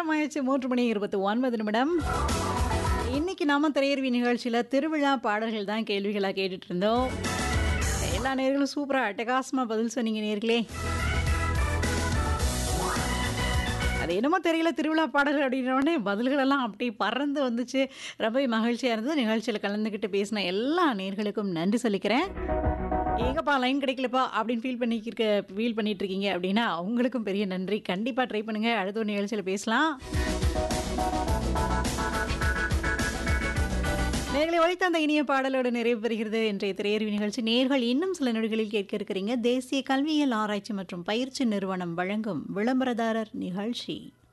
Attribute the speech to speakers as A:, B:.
A: நேரம் ஆயிடுச்சு மூன்று மணி இருபத்தி ஒன்பது நிமிடம் இன்னைக்கு நாம திரையருவி நிகழ்ச்சியில திருவிழா பாடல்கள் தான் கேள்விகளா கேட்டுட்டு இருந்தோம் எல்லா நேர்களும் சூப்பரா அட்டகாசமா பதில் சொன்னீங்க நேர்களே அது என்னமோ தெரியல திருவிழா பாடல்கள் அப்படின்ன உடனே பதில்கள் எல்லாம் அப்படி பறந்து வந்துச்சு ரொம்ப மகிழ்ச்சியாக இருந்தது நிகழ்ச்சியில் கலந்துக்கிட்டு பேசின எல்லா நேர்களுக்கும் நன்றி சொல்லிக்கிறேன் ஏங்கப்பா லைன் கிடைக்கலப்பா அப்படின்னு ஃபீல் பண்ணிக்கிருக்க ஃபீல் பண்ணிட்டு இருக்கீங்க அப்படின்னா அவங்களுக்கும் பெரிய நன்றி கண்டிப்பாக ட்ரை பண்ணுங்க அடுத்த ஒரு நிகழ்ச்சியில் பேசலாம் நேர்களை ஒழித்த அந்த இனிய பாடலோடு நிறைவு பெறுகிறது இன்றைய திரையறிவு நிகழ்ச்சி நேர்கள் இன்னும் சில நொடிகளில் கேட்க இருக்கிறீங்க தேசிய கல்வியியல் ஆராய்ச்சி மற்றும் பயிற்சி நிறுவனம் வழங்கும் விளம்பரதாரர் நிகழ்ச்சி